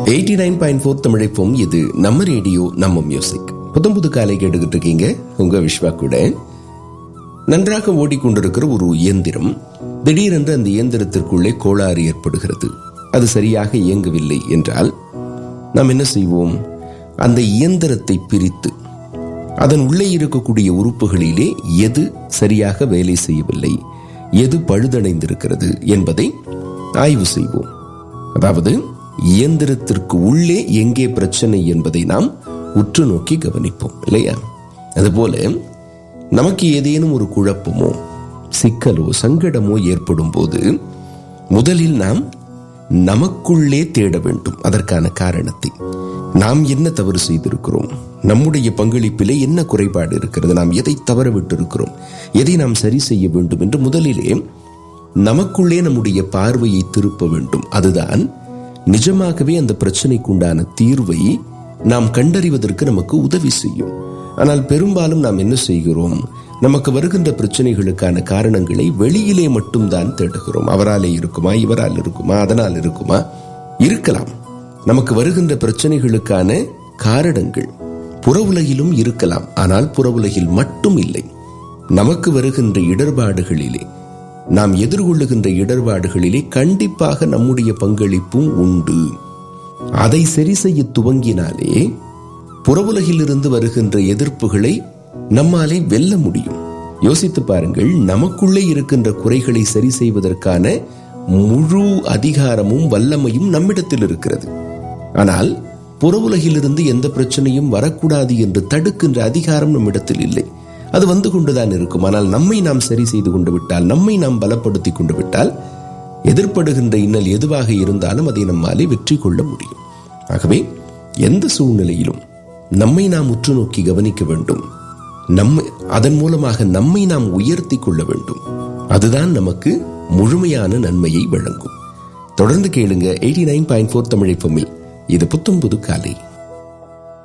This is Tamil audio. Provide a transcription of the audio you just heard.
எயிட்டி நைன் பாயிண்ட் ஃபோர் தமிழைப்போம் இது நம்ம ரேடியோ நம்ம மியூசிக் புத்தம் புது காலை கேட்டுக்கிட்டு இருக்கீங்க உங்க விஸ்வா கூட நன்றாக ஓடிக்கொண்டிருக்கிற ஒரு இயந்திரம் திடீரென்று அந்த இயந்திரத்திற்குள்ளே கோளாறு ஏற்படுகிறது அது சரியாக இயங்கவில்லை என்றால் நாம் என்ன செய்வோம் அந்த இயந்திரத்தை பிரித்து அதன் உள்ளே இருக்கக்கூடிய உறுப்புகளிலே எது சரியாக வேலை செய்யவில்லை எது பழுதடைந்திருக்கிறது என்பதை ஆய்வு செய்வோம் அதாவது இயந்திரத்திற்கு உள்ளே எங்கே பிரச்சனை என்பதை நாம் உற்று நோக்கி கவனிப்போம் இல்லையா அதுபோல நமக்கு ஏதேனும் ஒரு குழப்பமோ சிக்கலோ சங்கடமோ ஏற்படும் போது முதலில் நாம் நமக்குள்ளே தேட வேண்டும் அதற்கான காரணத்தை நாம் என்ன தவறு செய்திருக்கிறோம் நம்முடைய பங்களிப்பிலே என்ன குறைபாடு இருக்கிறது நாம் எதை தவற விட்டிருக்கிறோம் எதை நாம் சரி செய்ய வேண்டும் என்று முதலிலே நமக்குள்ளே நம்முடைய பார்வையை திருப்ப வேண்டும் அதுதான் நிஜமாகவே அந்த பிரச்சனைக்குண்டான தீர்வை நாம் கண்டறிவதற்கு நமக்கு உதவி செய்யும் ஆனால் பெரும்பாலும் நாம் என்ன செய்கிறோம் நமக்கு வருகின்ற பிரச்சனைகளுக்கான காரணங்களை வெளியிலே மட்டும்தான் தேடுகிறோம் அவராலே இருக்குமா இவரால் இருக்குமா அதனால் இருக்குமா இருக்கலாம் நமக்கு வருகின்ற பிரச்சனைகளுக்கான காரணங்கள் புற உலகிலும் இருக்கலாம் ஆனால் புற உலகில் மட்டும் இல்லை நமக்கு வருகின்ற இடர்பாடுகளிலே நாம் எதிர்கொள்ளுகின்ற இடர்பாடுகளிலே கண்டிப்பாக நம்முடைய பங்களிப்பும் உண்டு அதை சரி செய்ய துவங்கினாலே புறவுலகிலிருந்து வருகின்ற எதிர்ப்புகளை நம்மாலே வெல்ல முடியும் யோசித்து பாருங்கள் நமக்குள்ளே இருக்கின்ற குறைகளை சரி செய்வதற்கான முழு அதிகாரமும் வல்லமையும் நம்மிடத்தில் இருக்கிறது ஆனால் புறவுலகிலிருந்து எந்த பிரச்சனையும் வரக்கூடாது என்று தடுக்கின்ற அதிகாரம் நம்மிடத்தில் இல்லை அது வந்து கொண்டுதான் இருக்கும் ஆனால் நம்மை நாம் சரி செய்து கொண்டு விட்டால் நம்மை நாம் பலப்படுத்தி கொண்டு விட்டால் எதிர்ப்படுகின்ற இன்னல் எதுவாக இருந்தாலும் அதை நம்மாலே வெற்றி கொள்ள முடியும் ஆகவே எந்த சூழ்நிலையிலும் நம்மை நாம் உற்று நோக்கி கவனிக்க வேண்டும் நம்மை அதன் மூலமாக நம்மை நாம் உயர்த்தி கொள்ள வேண்டும் அதுதான் நமக்கு முழுமையான நன்மையை வழங்கும் தொடர்ந்து கேளுங்க eighty nine point four Tamil இது புத்தம் புது காலை